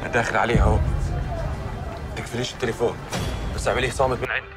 داخل عليه اهو تقفليش التليفون بس اعمليه صامت من عندك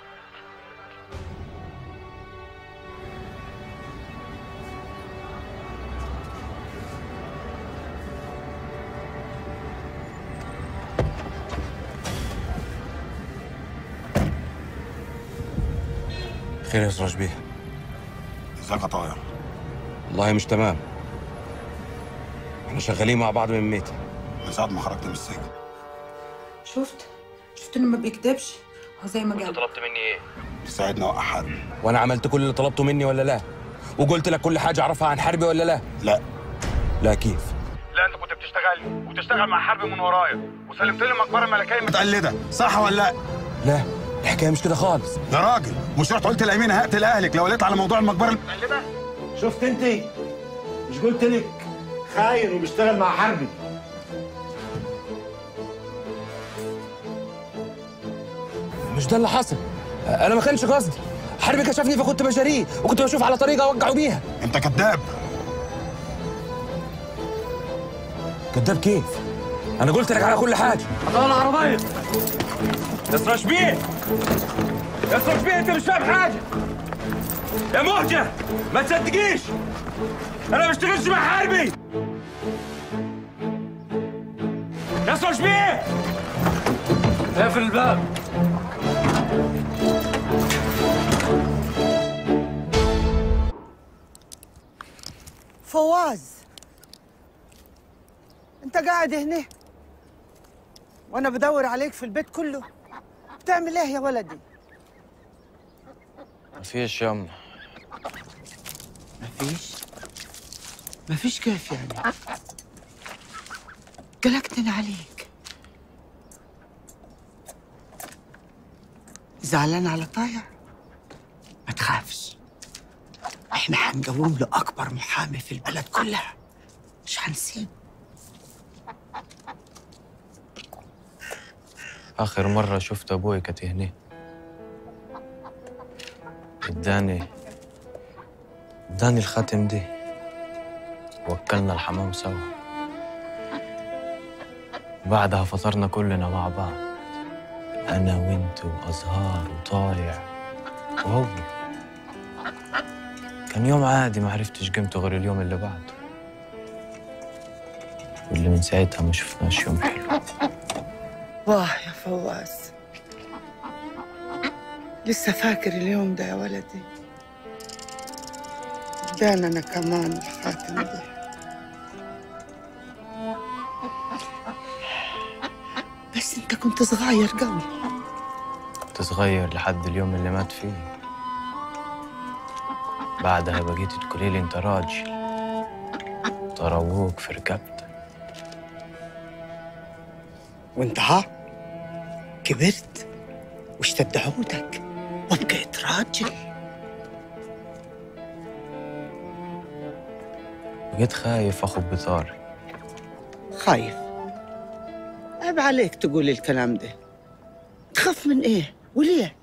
خير يا سراج بيه ازيك يا طاهر والله مش تمام احنا شغالين مع بعض من ميتة من ساعه ما خرجت من السجن شفت شفت انه ما بيكدبش هو زي ما قال طلبت مني ايه تساعدني اوقع حرب وانا عملت كل اللي طلبته مني ولا لا وقلت لك كل حاجه اعرفها عن حربي ولا لا لا لا كيف لا انت كنت بتشتغل وتشتغل مع حرب من ورايا وسلمت لي مقبره ملكيه متقلده صح ولا لا لا الحكايه مش كده خالص يا راجل مش رحت قلت لامين هقتل اهلك لو قلت على موضوع المقبره متقلده شفت انت مش قلت لك خاين وبيشتغل مع حربي مش ده اللي حصل انا ما كانش قصدي حربي كشفني فكنت بجريه وكنت بشوف على طريقه اوقعه بيها انت كذاب كذاب كيف انا قلت لك على كل حاجه هطلع العربيه يا سراج بيه يا سراج بيه انت مش فاهم حاجه يا مهجه ما تصدقيش انا ما بشتغلش مع حربي يا سراج بيه اقفل الباب فواز انت قاعد هنا وانا بدور عليك في البيت كله بتعمل ايه يا ولدي مفيش يما مفيش مفيش كيف يعني قلقتني عليك زعلان على طايع ما تخافش احنا هنقوم له اكبر محامي في البلد كلها مش هنسيب آخر مرة شفت أبوي كانت هنا اداني اداني الخاتم دي وكلنا الحمام سوا بعدها فطرنا كلنا مع بعض أنا وأنت وأزهار وطايع وهو كان يوم عادي ما عرفتش قيمته غير اليوم اللي بعده واللي من ساعتها ما شفناش يوم حلو واه يا فواز لسه فاكر اليوم ده يا ولدي ادانا انا كمان الخاتم ده بس انت كنت صغير قوي كنت صغير لحد اليوم اللي مات فيه بعدها بقيت تقولي لي انت راجل طرووك في رقبتك وانت ها كبرت واشتد عودك وبقيت راجل بقيت خايف اخد بطاري خايف عيب عليك تقول الكلام ده تخاف من ايه وليه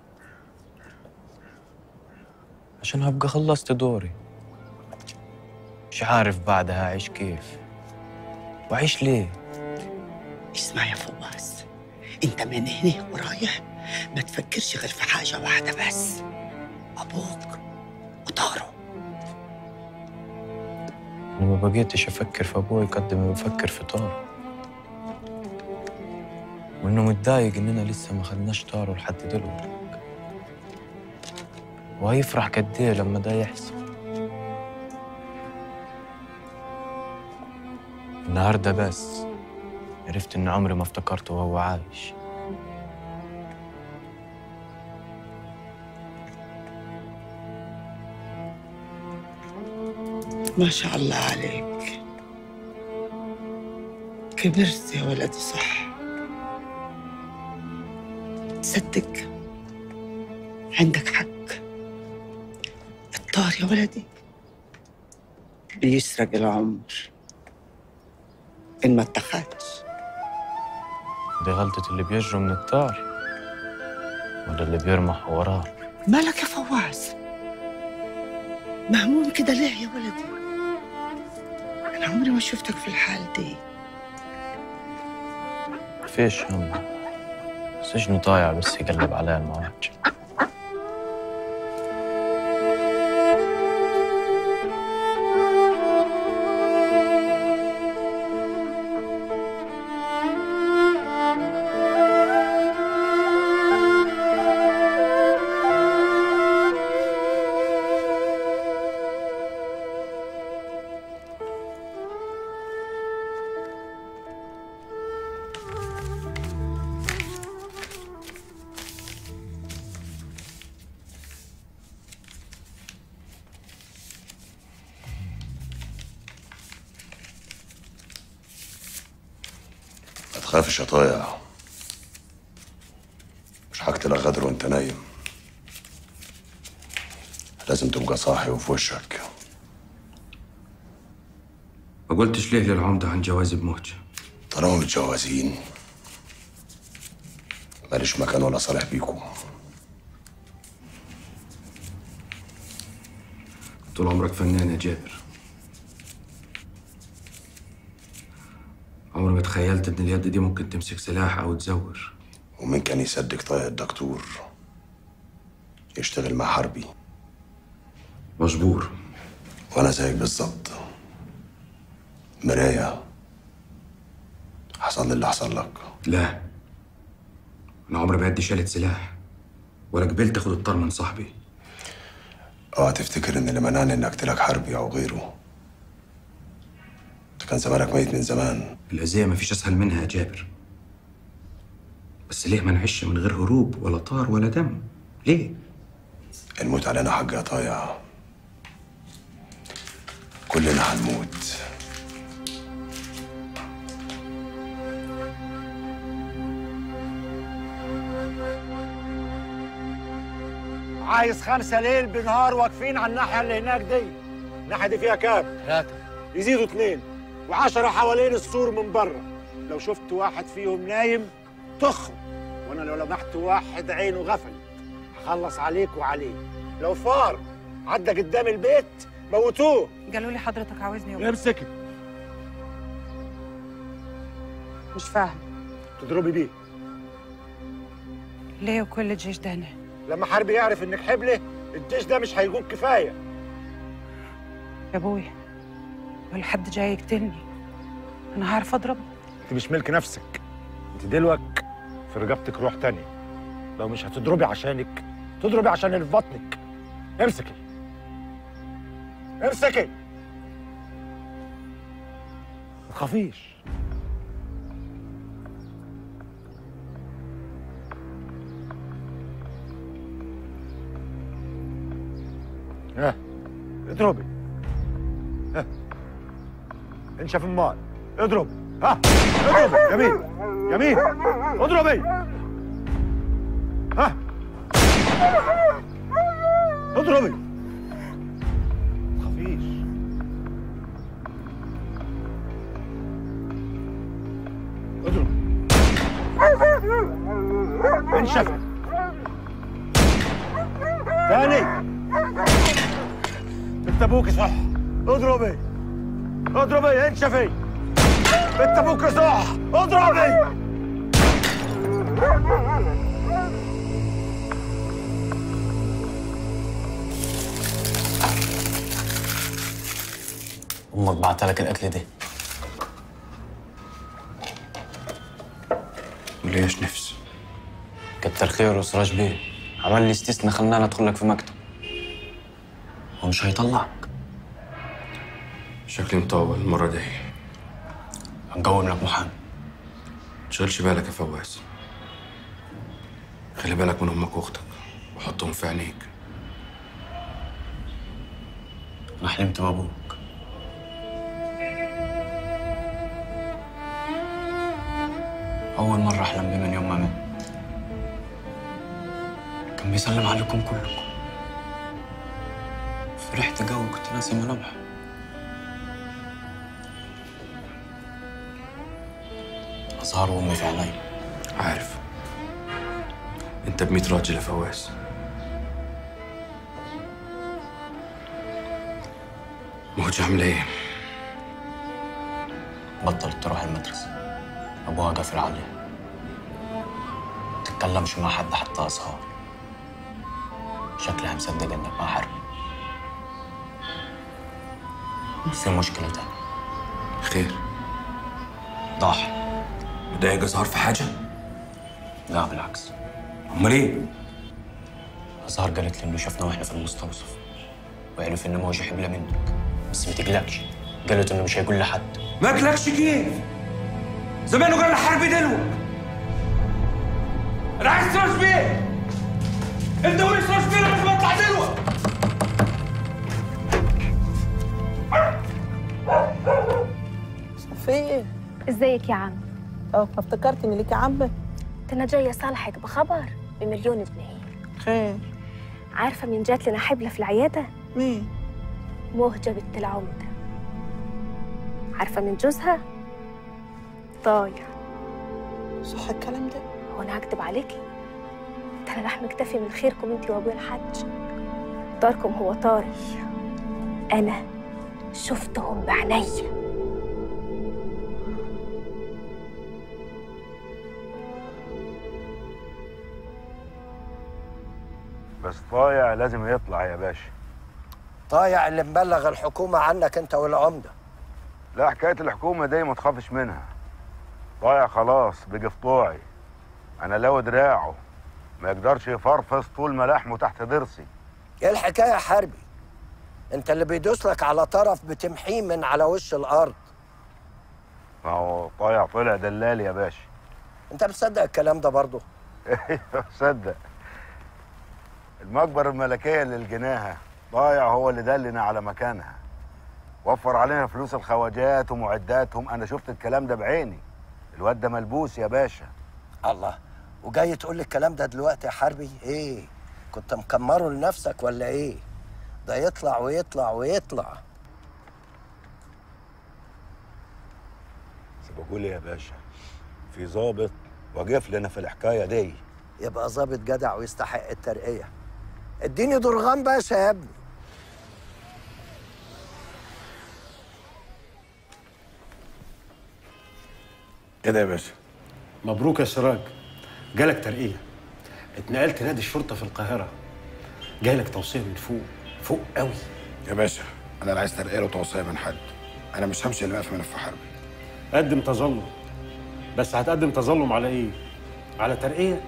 عشان هبقى خلصت دوري مش عارف بعدها أعيش كيف وأعيش ليه اسمع يا فواز انت من هنا ورايح ما تفكرش غير في حاجة واحدة بس أبوك وطارو أنا ما بقيتش أفكر في أبوي قد ما بفكر في طارو وإنه متضايق إننا لسه ما خدناش طارو لحد دلوقتي وهيفرح قد إيه لما ده يحصل النهارده بس عرفت إن عمري ما افتكرته وهو عايش ما شاء الله عليك كبرت يا ولدي صح تصدق عندك حق الطار يا ولدي بيسرق العمر إن ما اتخذش دي غلطة اللي بيجروا من الطار ولا اللي بيرمح وراه مالك يا فواز مهموم كده ليه يا ولدي أنا عمري ما شفتك في الحال دي فيش هم سجن طايع بس يقلب عليه المواج ما تخافش يا طايع مش هقتلك غدر وانت نايم لازم تبقى صاحي وفي وشك ما قلتش ليه للعمدة عن جوازي بموجة طالما متجوزين ماليش مكان ولا صالح بيكم طول عمرك فنان يا جابر عمري ما تخيلت ان اليد دي ممكن تمسك سلاح او تزور ومين كان يصدق طايع الدكتور يشتغل مع حربي مجبور وانا زيك بالظبط مراية حصل لي اللي حصل لك لا انا عمري ما يدي شالت سلاح ولا قبلت اخد الطار من صاحبي اوعى تفتكر ان اللي منعني اني اقتلك حربي او غيره انت كان زمانك ميت من زمان الأذية مفيش أسهل منها يا جابر بس ليه ما نعيش من غير هروب ولا طار ولا دم ليه الموت علينا حق يا طايع كلنا هنموت عايز خمسة ليل بنهار واقفين على الناحية اللي هناك دي الناحية دي فيها كام؟ ثلاثة يزيدوا اتنين وعشرة حوالين السور من بره لو شفت واحد فيهم نايم طخه وانا لو لمحت واحد عينه غفلت هخلص عليك وعليه لو فار عدى قدام البيت موتوه قالوا لي حضرتك عاوزني يوم امسكي مش فاهم تضربي بيه ليه وكل الجيش ده هنا لما حربي يعرف انك حبله الجيش ده مش هيكون كفايه يا ابويا ولا حد جاي يقتلني انا هعرف اضرب انت مش ملك نفسك انت دلوك في رقبتك روح تانية لو مش هتضربي عشانك تضربي عشان اللي في بطنك امسكي امسكي ما تخافيش ها اضربي ها انشف المال اضرب ها اضربي جميل جميل اضربي ها اضربي ما تخافيش اضرب انشف تاني انت ابوك صح اضربي اضربي انشفي انت ابوك صح اضربي امك بعتلك الاكل دي وليش نفس كتر خيره سراج بيه عمل لي استثناء خلاني ادخل لك في مكتب هو مش هيطلعك شكلي مطول المرة دي هنقوم لك محامي تشغلش بالك يا فواز خلي بالك من امك واختك وحطهم في عينيك انا حلمت بابوك أول مرة أحلم بيه من يوم ما مات كان بيسلم عليكم كلكم فرحت جو كنت ناسي ملامحه أزهار وأمي في عيني عارف انت بميت راجل يا فواز موجة عاملة ايه؟ بطلت تروح المدرسة أبوها قافل عليها تكلمش مع حد حتى أزهار شكلها مصدق إنك مع حرب في مشكلة تانية خير ضاحي مضايق أزهار في حاجة؟ لا بالعكس أمال إيه؟ أزهار قالت لي إنه شفنا وإحنا في المستوصف وعرف إن موجة حبلة منك بس ما تقلقش قالت إنه مش هيقول لحد ما قلقش كيف؟ زمانه قال الحرب دلوك انا عايز سراج بيه انت ولي سراج بيه لما تطلع دلوك صفية ازيك يا عم اه افتكرت ان ليكي عمة ده انا جايه صالحك بخبر بمليون جنيه خير عارفه مين جات لنا حبله في العياده مين مهجه بنت العمده عارفه من جوزها ضايع صح الكلام ده هو انا هكدب عليكي ده انا راح مكتفي من خيركم انت وابويا الحاج داركم هو طاري انا شفتهم بعينيا بس طايع لازم يطلع يا باشا طايع اللي مبلغ الحكومة عنك انت والعمدة لا حكاية الحكومة دي ما تخافش منها طايع خلاص بقى في طوعي أنا لو دراعه ما يقدرش يفرفص طول ما لحمه تحت ضرسي ايه الحكاية يا حربي انت اللي بيدوس لك على طرف بتمحيه من على وش الارض ما هو طايع طلع دلال يا باشا انت بتصدق الكلام ده برضه صدق المقبرة الملكية اللي لقيناها ضايع هو اللي دلنا على مكانها وفر علينا فلوس الخواجات ومعداتهم انا شفت الكلام ده بعيني الواد ده ملبوس يا باشا الله وجاي تقول لي الكلام ده دلوقتي يا حربي ايه كنت مكمره لنفسك ولا ايه ده يطلع ويطلع ويطلع بس بقول إيه يا باشا في ظابط واقف لنا في الحكاية دي يبقى ظابط جدع ويستحق الترقية اديني درغام باشا يا ابني ايه ده يا باشا مبروك يا سراج جالك ترقية اتنقلت نادي الشرطة في القاهرة جايلك توصية من فوق فوق قوي يا باشا انا لا عايز ترقيه وتوصيه من حد انا مش همشي الا في ملف حربي قدم تظلم بس هتقدم تظلم على ايه؟ على ترقية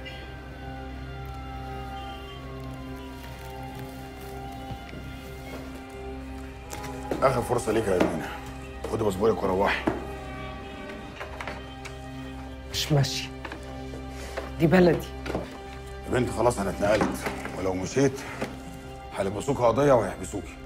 اخر فرصه ليك يا امينه خدي باسبورك وروحي مش ماشي دي بلدي يا بنت خلاص انا اتنقلت ولو مشيت هيلبسوك قضيه وهيحبسوكي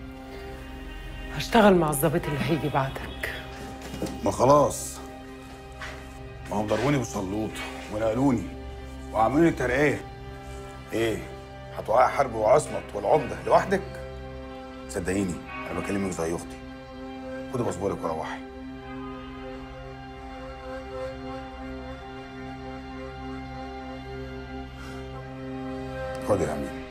هشتغل مع الظابط اللي هيجي بعدك ما خلاص ما هم ضربوني بالشلوط ونقلوني وعملوا لي ترقيه ايه هتوقعي حرب وعصمت والعمده لوحدك صدقيني انا بكلمك زي اختي خدي باسبورك وروحي خدي يا امين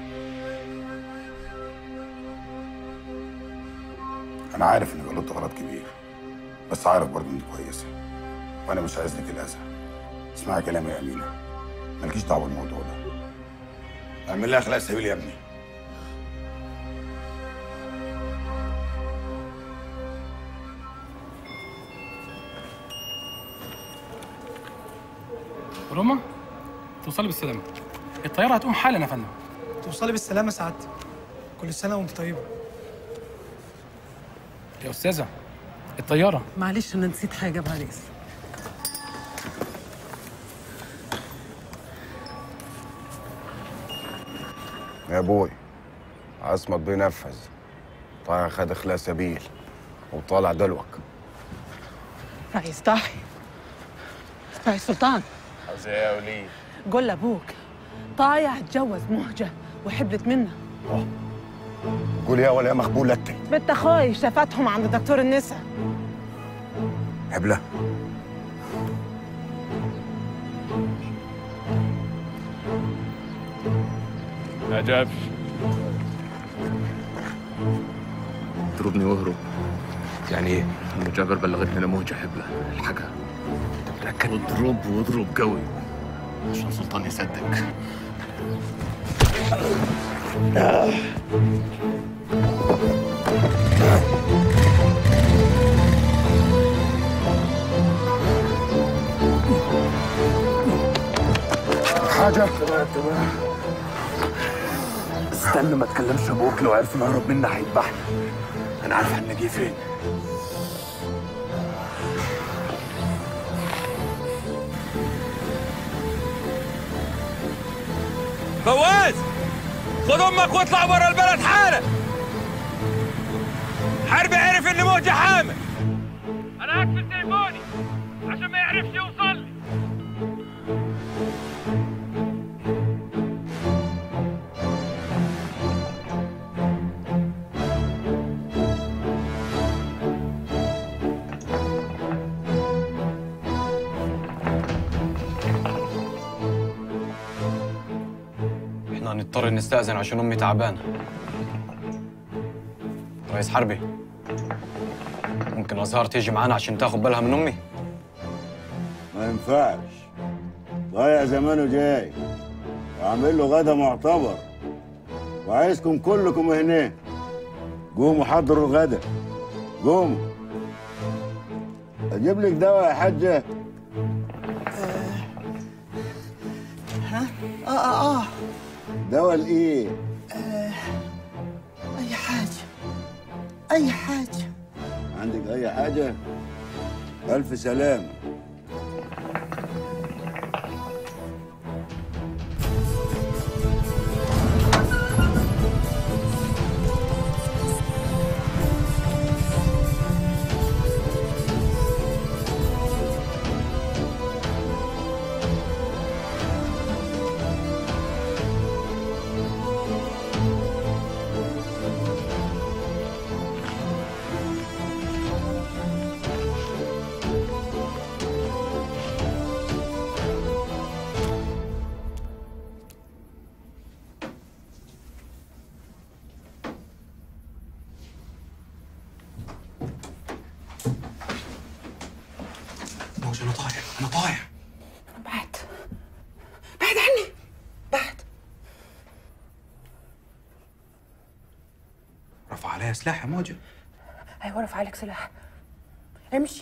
انا عارف اني غلطت غلط كبير بس عارف برضه انك كويسه وانا مش عايز لك الاذى اسمعي كلامي يا امينه مالكيش دعوه بالموضوع ده اعمل لي اخلاق سبيل يا ابني روما توصلي بالسلامة الطيارة هتقوم حالا يا فندم توصلي بالسلامة سعادتي كل سنة وانت طيبة يا أستاذة الطيارة معلش انا نسيت حاجه معلش يا ابوي عصمت بينفذ طالع خد اخلاء سبيل وطالع دلوك رئيس ضاحي رئيس سلطان عاوز ايه يا وليد قول لابوك طايع اتجوز مهجه وحبلت منه قول يا ولا يا مخبول انت بنت اخوي شافتهم عند دكتور النساء هبله ما جابش اضربني واهرب يعني ايه؟ ام جابر بلغتني انا موجة حبلة الحقها متأكد؟ واضرب واضرب قوي عشان سلطان يصدق حاجة استنى ما تكلمش ابوك لو عرف نهرب منا هيذبحنا انا عارف هنلاقيه فين فواز خد امك واطلع برا البلد حالا حربي عرف ان موجة حامل انا هقفل تليفوني عشان ما يعرفش يوصل لي احنا هنضطر نستأذن عشان امي تعبانه رئيس حربي ممكن ازهار تيجي معانا عشان تاخد بالها من امي ما ينفعش ضايع زمانه جاي وعامل له غدا معتبر وعايزكم كلكم هنا قوموا حضروا الغدا قوموا اجيب لك دواء يا حاجه ها اه اه اه دواء لايه آه، اي حاجه اي حاجه عندك اي حاجه الف سلامه موج انا طايع انا طايع بعد بعد عني بعد رفع عليا سلاح يا موجة ايوه رفع عليك سلاح امشي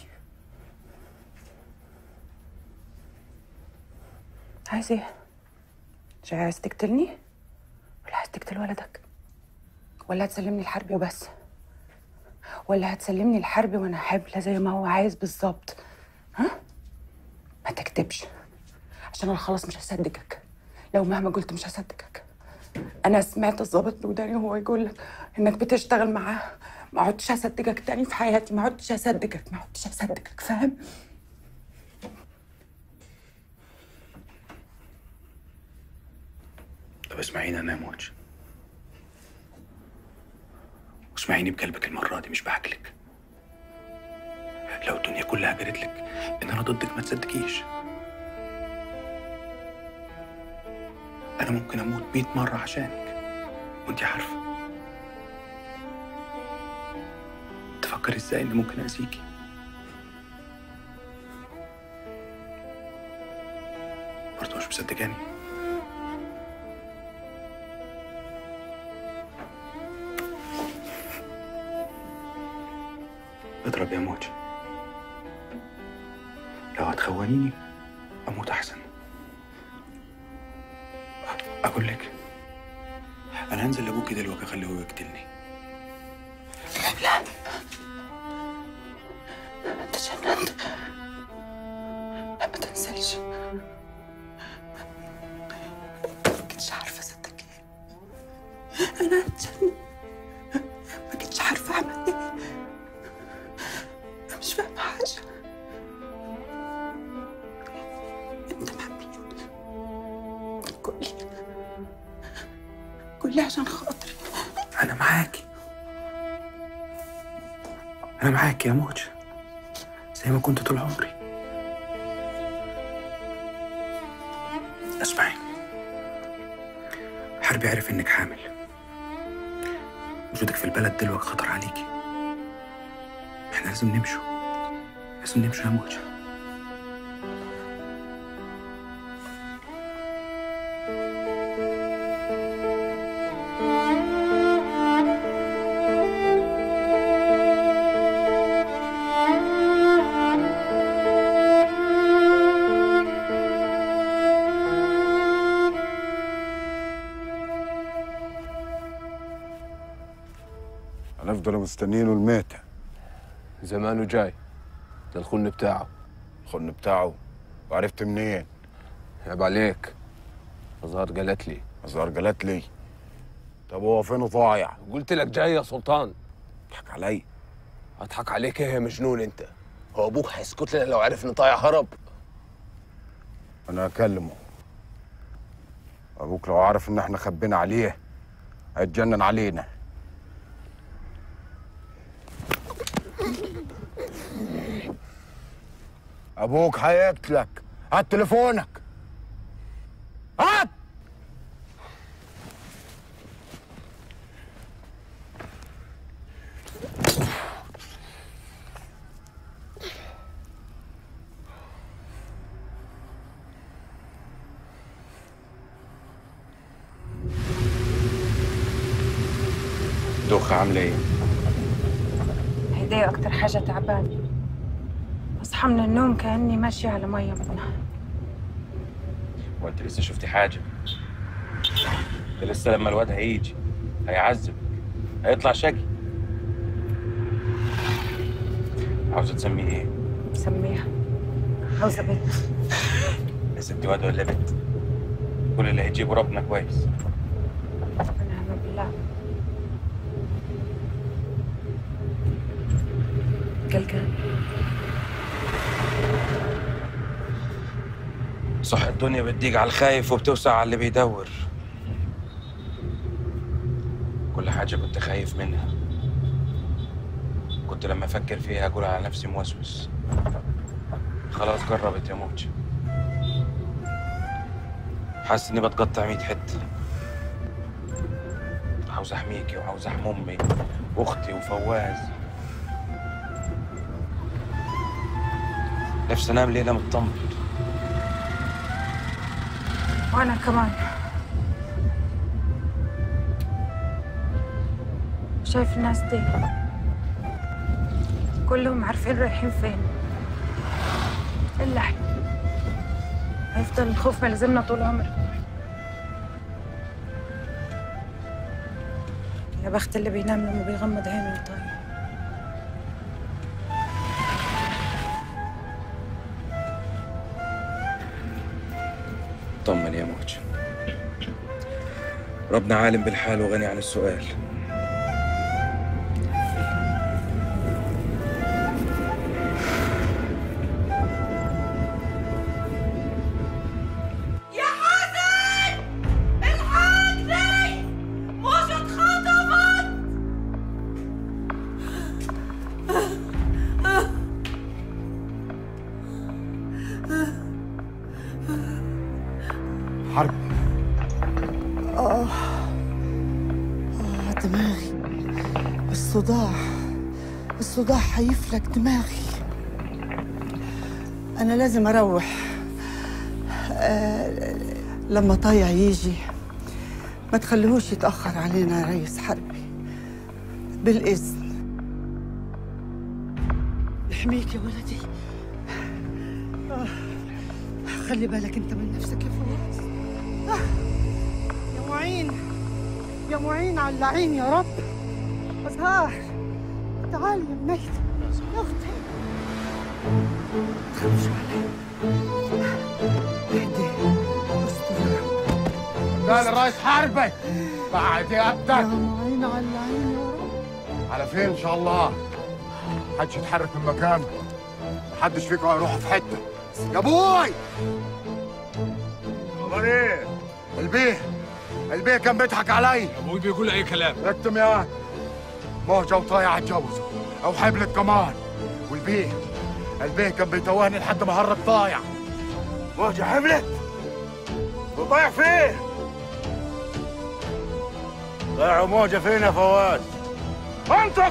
عايز ايه؟ جاي عايز تقتلني؟ ولا عايز تقتل ولدك؟ ولا هتسلمني الحربي وبس؟ ولا هتسلمني الحربي وانا حبلة زي ما هو عايز بالظبط؟ ها؟ ما تكتبش عشان انا خلاص مش هصدقك لو مهما قلت مش هصدقك انا سمعت الضابط بوداني وهو يقول لك انك بتشتغل معاه ما عدتش هصدقك تاني في حياتي ما عدتش هصدقك ما عدتش هصدقك فاهم طب اسمعيني انا يا موج واسمعيني بقلبك المرة دي مش بحكلك لو الدنيا كلها قالت لك ان انا ضدك ما تصدقيش انا ممكن اموت 100 مرة عشانك وانت عارفة تفكري ازاي اني ممكن اذيكي برضه مش مصدقاني اضرب يا موج لو هتخونيني اموت احسن اقول لك انا هنزل لابوكي دلوقتي اخليه هو يقتلني لا انت جننت لا ما تنسلش ما كنتش عارفه اصدق ايه انا هتجنن ما كنتش عارفه اعمل ايه أنا مش فاهمه حاجه انت مع مين قول لي قول لي عشان خاطري انا معاكي انا معاكي يا موج زي ما كنت طول عمري اسمعي حربي عرف انك حامل وجودك في البلد دلوقتي خطر عليكي احنا لازم نمشوا لازم نمشوا يا موج هنفضل مستنيينه الميتة زمانه جاي ده الخن بتاعه الخن بتاعه وعرفت منين؟ عيب عليك أزهار قالت لي أزهار قالت لي طب هو فين ضايع؟ قلت لك جاي يا سلطان اضحك علي اضحك عليك ايه يا مجنون انت هو ابوك هيسكت لنا لو عرف ان طايع هرب انا اكلمه ابوك لو عارف ان احنا خبينا عليه هيتجنن علينا ابوك هيقتلك هات تليفونك هات دوخة عاملة ايه؟ هدايا أكتر حاجة تعبانة أصحى من النوم كأني ماشية على مية منها وانت لسه شفتي حاجة؟ ده لسه لما الواد هيجي هيعذب هيطلع شقي عاوزة تسميه ايه؟ سميها عاوزة بنت يا ستي واد ولا بنت؟ كل اللي هيجيبه ربنا كويس ونعم بالله قلقان صح الدنيا بتضيق على الخايف وبتوسع على اللي بيدور كل حاجة كنت خايف منها كنت لما أفكر فيها أقول على نفسي موسوس خلاص قربت يا موج حاسس إني بتقطع ميت حتة عاوز أحميكي وعاوز أحمي أمي وأختي وفواز نفسي أنام ليلة مطمن وأنا كمان شايف الناس دي كلهم عارفين رايحين فين إلا احنا هيفضل الخوف ملزمنا طول عمرنا يا بخت اللي بينام لما بيغمض عينه وطاير طمن يا موج ربنا عالم بالحال وغني عن السؤال يا حسن الحقني موجة اتخطفت حرب آه آه دماغي الصداع الصداع هيفلك دماغي أنا لازم أروح آه لما طايع يجي ما تخليهوش يتأخر علينا يا ريس حربي بالإذن يحميك يا ولدي آه خلي بالك أنت من نفسك يا فواز آه يا معين يا معين على اللعين يا رب أزهار تعالي يا بنيت يا أختي تخافش علي اهدي استر قال الرئيس حربي بعد يا يدك معين على اللعين يا رب على فين ان شاء الله محدش يتحرك من مكانه محدش فيكم هيروح في حته يا ابوي خبر ايه؟ البيه البيه كان بيضحك علي ابوي بيقول اي كلام اكتم يا موجة وطايع اتجوزوا او حبلت كمان والبيه البيه كان بيتوهني لحد ما هرب طايع موجة حملت وطايع فين؟ ضيعوا موجة فين يا فواز؟ انطق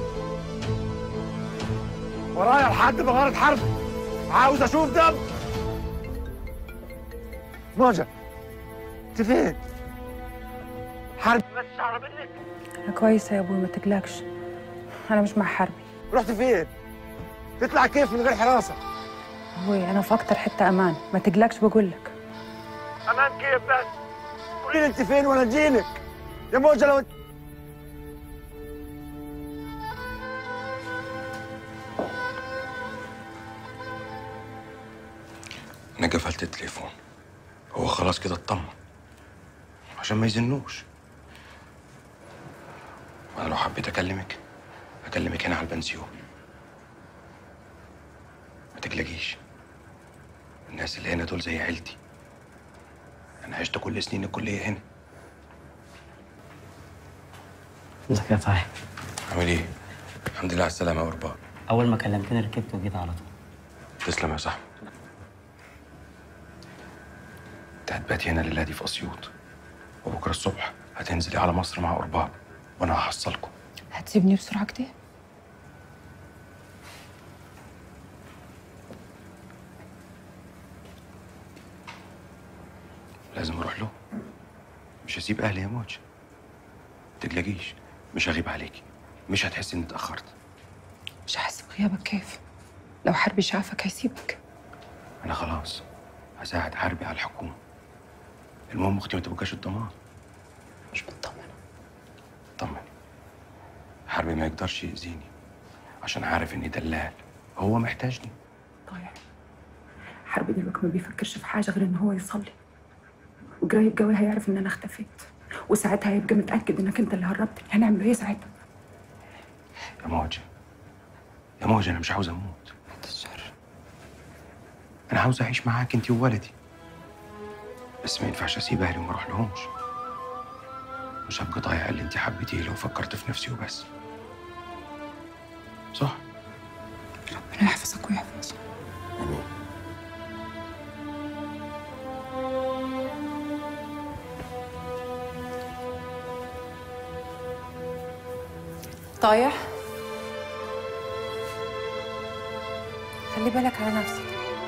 ورايا لحد مغارة حرب عاوز اشوف دم موجة انت فين؟ حرب بس شعر منك أنا كويسة يا أبوي ما تقلقش أنا مش مع حربي رحت فين؟ تطلع كيف من غير حراسة؟ أبوي أنا في أكتر حتة أمان ما تقلقش بقول لك امان كيف بس؟ قولي لي انت فين وانا اجيلك يا موجة لو انا قفلت التليفون هو خلاص كده اطمن عشان ما يزنوش انا لو حبيت اكلمك اكلمك هنا على البنسيون ما تقلقيش الناس اللي هنا دول زي عيلتي انا عشت كل سنين الكليه هنا ازيك يا طاهر عامل ايه الحمد لله على السلامه يا ورباء اول ما كلمتني ركبت وجيت على طول تسلم يا صاحبي انت هتبات هنا الليله دي في اسيوط وبكره الصبح هتنزلي على مصر مع قربان وانا هحصلكم هتسيبني بسرعة كده؟ لازم اروح له مش هسيب اهلي يا موج تقلقيش مش هغيب عليكي مش هتحسي اني اتاخرت مش هحس بغيابك كيف؟ لو حربي شافك هيسيبك انا خلاص هساعد حربي على الحكومه المهم اختي ما تبقاش الضمان مش مطمنة طمني حربي ما يقدرش يأذيني عشان عارف اني دلال هو محتاجني طايع حربي دلوقتي ما بيفكرش في حاجة غير إن هو يصلي وقريب قوي هيعرف إن أنا اختفيت وساعتها هيبقى متأكد إنك أنت اللي هربتني هنعمل له إيه ساعتها؟ يا موج يا موج انا مش عاوز اموت انا عاوز اعيش معاك انت وولدي بس ما ينفعش اسيب اهلي وما اروح لهمش مش هبقى ضايع اللي انت حبيتيه لو فكرت في نفسي وبس صح ربنا يحفظك ويحفظك طايح خلي بالك على نفسك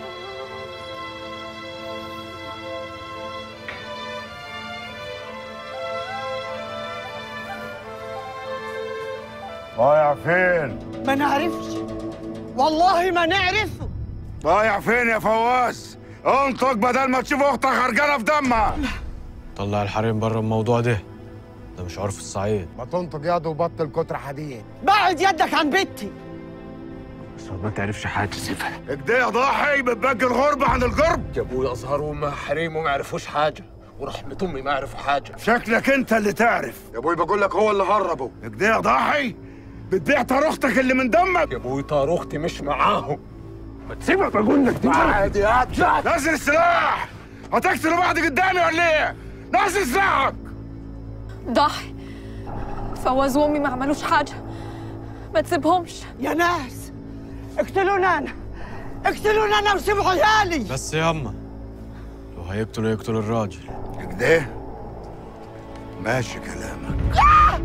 ضايع فين؟ ما نعرفش والله ما نعرفه ضايع فين يا فواز؟ انطق بدل ما تشوف اختك غرقانه في دمها طلع الحريم بره الموضوع ده ده مش عرف الصعيد ما تنطق يد وبطل كتر حديد بعد يدك عن بنتي بس ما تعرفش حاجه سيبها كده يا ضاحي بتبقى الغربة عن القرب يا ابويا ازهر وما حريم وما يعرفوش حاجه ورحمه امي ما يعرفوا حاجه شكلك انت اللي تعرف يا ابوي بقول لك هو اللي هربه كده يا ضاحي بتبيع طار اختك اللي من دمك يا ابوي طار اختي مش معاهم ما تسيبك بقول لك عادي عادي نزل السلاح هتقتلوا بعض قدامي ولا ايه؟ نزل سلاحك ضحي فواز وامي ما عملوش حاجه ما تسيبهمش يا ناس اقتلونا انا اقتلونا انا وسيبوا عيالي بس يا اما لو هيقتلوا يقتلوا الراجل كده ماشي كلامك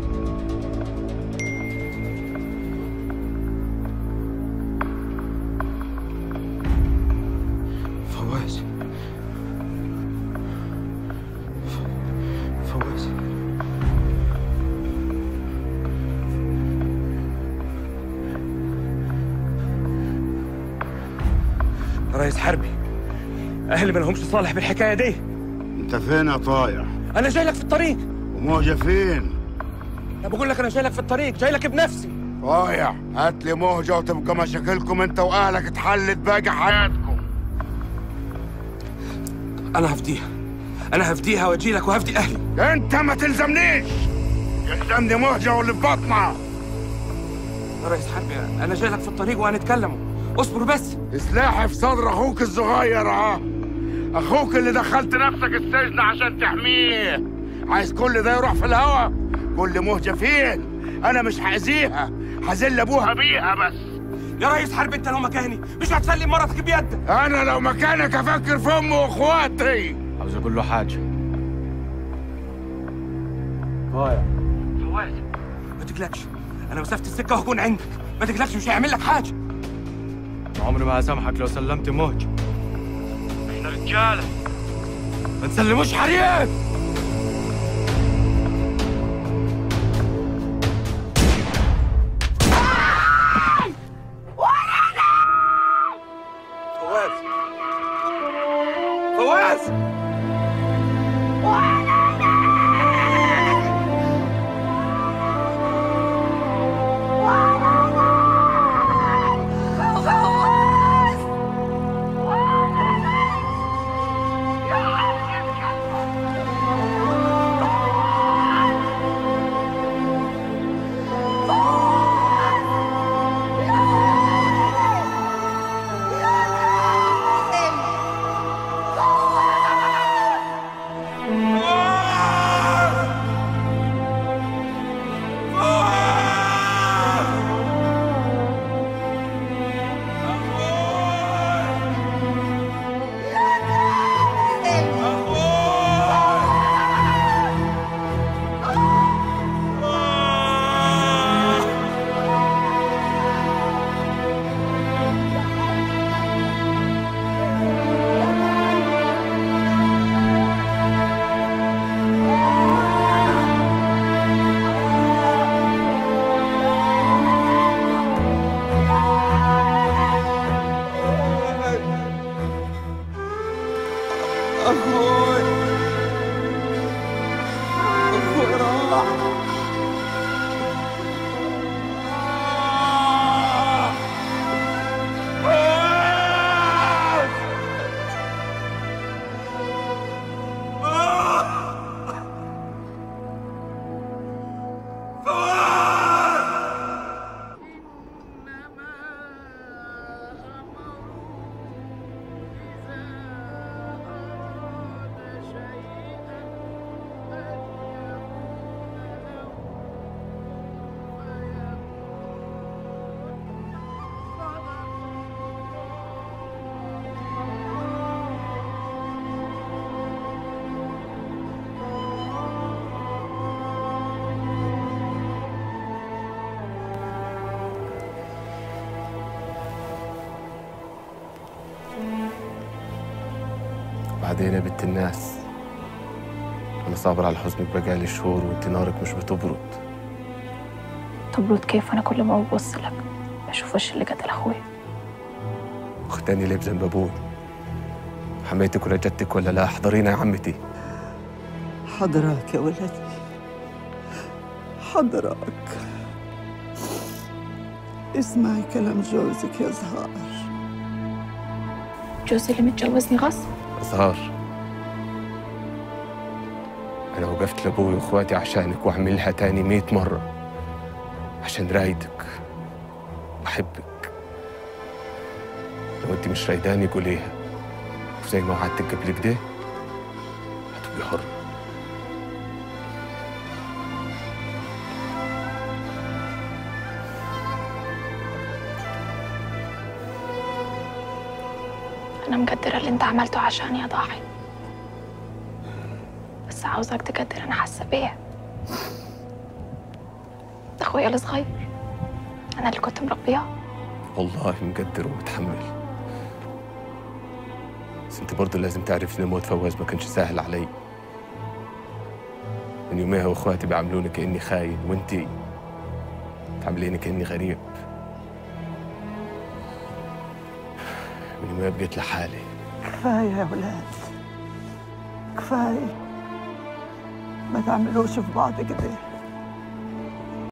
فواز ف- فواز رئيس حربي اهلي ما لهمش صالح بالحكايه دي انت فين يا طايع؟ انا جاي لك في الطريق وموجة فين؟ انا بقول لك انا جاي لك في الطريق جاي لك بنفسي طايع هات لي موجة وتبقى مشاكلكم انت واهلك اتحلت باقي حياتكم انا هفديها انا هفديها واجي لك وهفدي اهلي انت ما تلزمنيش يلزمني موجة واللي في بطنها يا رئيس حربي انا جاي لك في الطريق وهنتكلم اصبر بس سلاحي في صدر اخوك الصغير ها اخوك اللي دخلت نفسك السجن عشان تحميه عايز كل ده يروح في الهوا كل مهجة فين انا مش هاذيها هذل ابوها بيها بس يا رئيس حرب انت لو مكاني مش هتسلم مرتك بيدك انا لو مكانك افكر في امي واخواتي عاوز اقول له حاجه ضايع فواز ما تقلقش انا مسافه السكه وهكون عندك ما تقلقش مش هيعمل لك حاجه عمري ما هسامحك لو سلمت موج احنا رجاله ما تسلموش حريم فواز فواز بعدين يا بنت الناس انا صابر على حزنك بقالي شهور وانت نارك مش بتبرد تبرد كيف وانا كل ما ببص لك بشوف وش اللي قتل اخويا اختاني ليه بذنب ابوي حميتك ولا جدتك ولا لا احضرينا يا عمتي حضرك يا ولدي حضرك اسمعي كلام جوزك يا زهار جوزي اللي متجوزني غصب أزهار أنا وقفت لأبوي وإخواتي عشانك وأعملها تاني مية مرة عشان رايدك بحبك لو أنت مش رايداني قوليها وزي ما وعدتك قبل كده هتبقي حرة انا مقدره اللي انت عملته عشاني يا ضاحي بس عاوزك تقدر انا حاسه بيه ده اخويا الصغير انا اللي كنت مربياه والله مقدر ومتحمل بس انت برضه لازم تعرف ان موت فواز ما كانش سهل علي من يوميها واخواتي بيعاملوني كاني خاين وانتي تعامليني كاني غريب من يوميها بقيت لحالي كفاية يا ولاد كفاية ما تعملوش في بعض كده